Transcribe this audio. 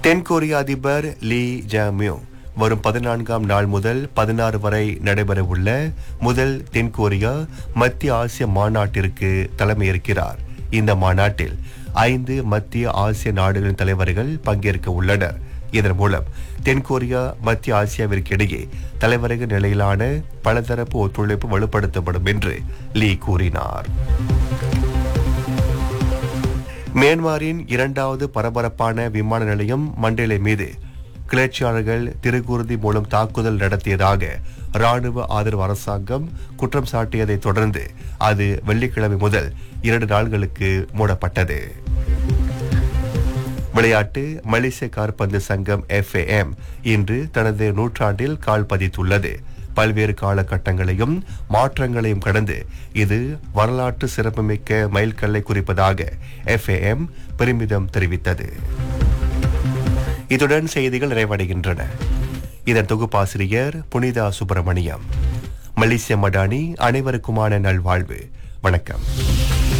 தென்கொரிய அதிபர் லீ ஜாமியோ வரும் பதினான்காம் நாள் முதல் பதினாறு வரை நடைபெறவுள்ள முதல் தென்கொரியா மத்திய ஆசிய மாநாட்டிற்கு தலைமையேற்கிறார் இந்த மாநாட்டில் ஐந்து மத்திய ஆசிய நாடுகளின் தலைவர்கள் பங்கேற்க உள்ளனர் இதன் மூலம் தென்கொரியா மத்திய ஆசியாவிற்கு இடையே தலைவரக நிலையிலான பலதரப்பு ஒத்துழைப்பு வலுப்படுத்தப்படும் என்று லீ கூறினார் மியான்மரின் இரண்டாவது பரபரப்பான விமான நிலையம் மண்டேலை மீது கிளர்ச்சியாளர்கள் திருக்குருதி மூலம் தாக்குதல் நடத்தியதாக ராணுவ ஆதரவு அரசாங்கம் குற்றம் சாட்டியதைத் தொடர்ந்து அது வெள்ளிக்கிழமை முதல் இரண்டு நாள்களுக்கு மூடப்பட்டது விளையாட்டு மலேசிய காற்பந்து சங்கம் எஃப்ஏஎம் இன்று தனது நூற்றாண்டில் கால் பதித்துள்ளது பல்வேறு காலகட்டங்களையும் மாற்றங்களையும் கடந்து இது வரலாற்று சிறப்புமிக்க மைல்கல்லை குறிப்பதாக எஃப்ஏஎம் பெருமிதம் தெரிவித்தது இத்துடன் செய்திகள் நிறைவடைகின்றன இதன் தொகுப்பாசிரியர் புனிதா சுப்பிரமணியம் மலேசிய மடானி அனைவருக்குமான நல்வாழ்வு வணக்கம்